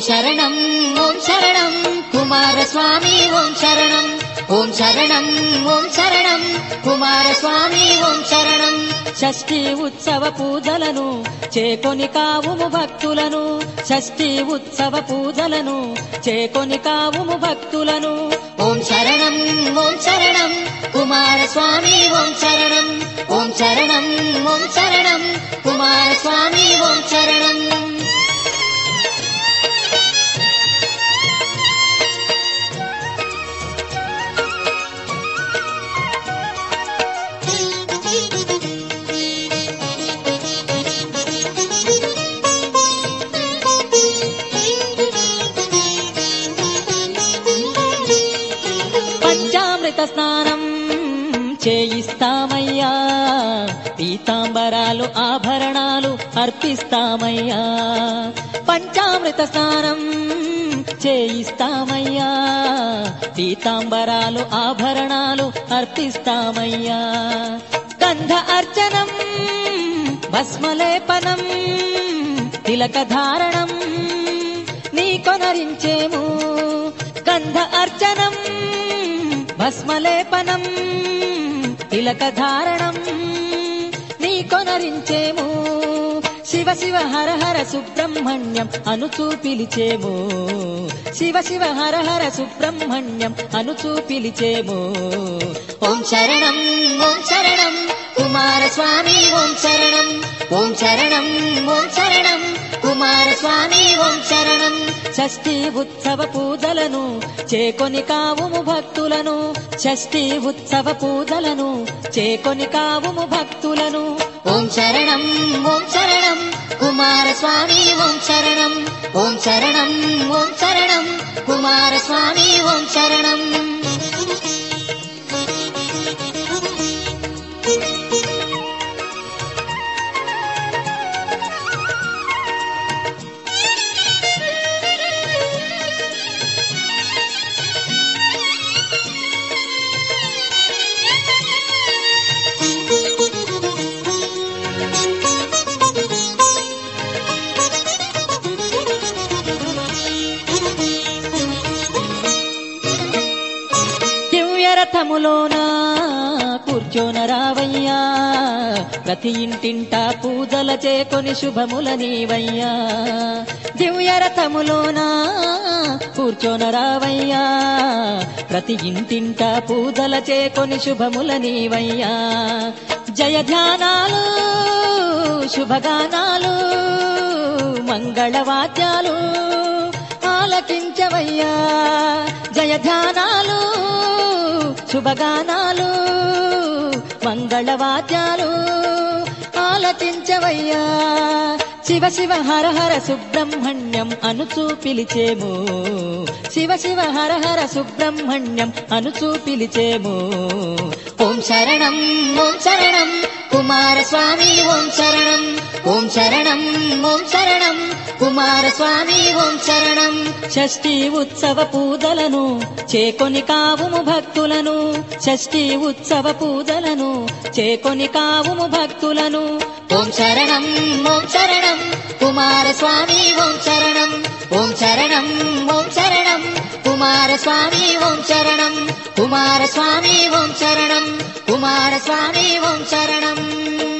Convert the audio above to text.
శరణం ఓం శరణం కుమారస్వామి ఓం శరణం ఓం శరణం ఓం శరణం కుమారస్వామి ఓం శరణం షష్ఠి ఉత్సవ పూజలను చేకొని కావుము భక్తులను షష్ఠి ఉత్సవ పూజలను చేకొని కావుము భక్తులను ఓం శరణం ఓం శరణం కుమారస్వామి ఓం శరణం ఓం శరణం ఓం శరణం కుమారస్వామి ఓం శరణం పంచామృత స్నానం చేయిస్తామయ్యా పీతాంబరాలు ఆభరణాలు అర్పిస్తామయ్యా పంచామృత స్నానం చేయిస్తామయ్యా పీతాంబరాలు ఆభరణాలు అర్పిస్తామయ్యా గంధ అర్చనం భస్మలేపనం తిలక ధారణం నీ కొనరించేము గంధ అర్చనం భస్మలేపనం తిలక ధారణం నీ కొనరించేము శివ శివ హర హర సుబ్రహ్మణ్యం అనుచూ పిలిచేము శివ శివ హర హర సుబ్రహ్మణ్యం అనుచూ పిలిచేము ఓం శరణం ఓం శరణం కుమారస్వామి ఓం శరణం ఓం శరణం ఓం శరణం కుమారస్వామి ఓం శరణం షష్ఠి ఉత్సవ పూజలను చేకొని కావుము భక్తులను షష్ఠి ఉత్సవ పూజలను చేకొని కావుము భక్తులను ఓం శరణం ఓం శరణం కుమారస్వామి ఓం శరణం ఓం శరణం ఓం శరణం కుమారస్వామి ఓం శరణం దివ్యరథములోన కూర్చోన రావయ్యా ప్రతి ఇంటింట పూజల చేకొని శుభముల నీవయ్యా దివ్యరథములోన కూర్చోన రావయ్యా ప్రతి ఇంటింట పూజల చేకొని శుభముల నీవయ్యా జయ ధ్యానాలు శుభగానాలు మంగళవాద్యాలు ఆలకించవయ్యా జయ ధ్యానాలు శుభగానాలు మంగళవాద్యాలు ఆలకించవయ్యా శివ శివ హర హర సుబ్రహ్మణ్యం అనుచూ పిలిచేము శివ శివ హర హర సుబ్రహ్మణ్యం అనుచూ పిలిచేము ఓం శరణం ఓం శరణం కుమారస్వామి ఓం శరణం ఓం శరణం ఓం శరణం కుమారస్వామి ఓం శరణం షష్ఠి ఉత్సవ పూజలను చేకొని కావుము భక్తులను షష్ఠి ఉత్సవ పూజలను చేకొని కావుము భక్తులను ఓం శరణం ఓం శరణం కుమారస్వామి ఓం శరణం ఓం శరణం ఓం శరణం కుమారస్వామి ఓం శరణం కుమారస్వామి ఓం శరణం కుమారస్వామి ఓం శరణం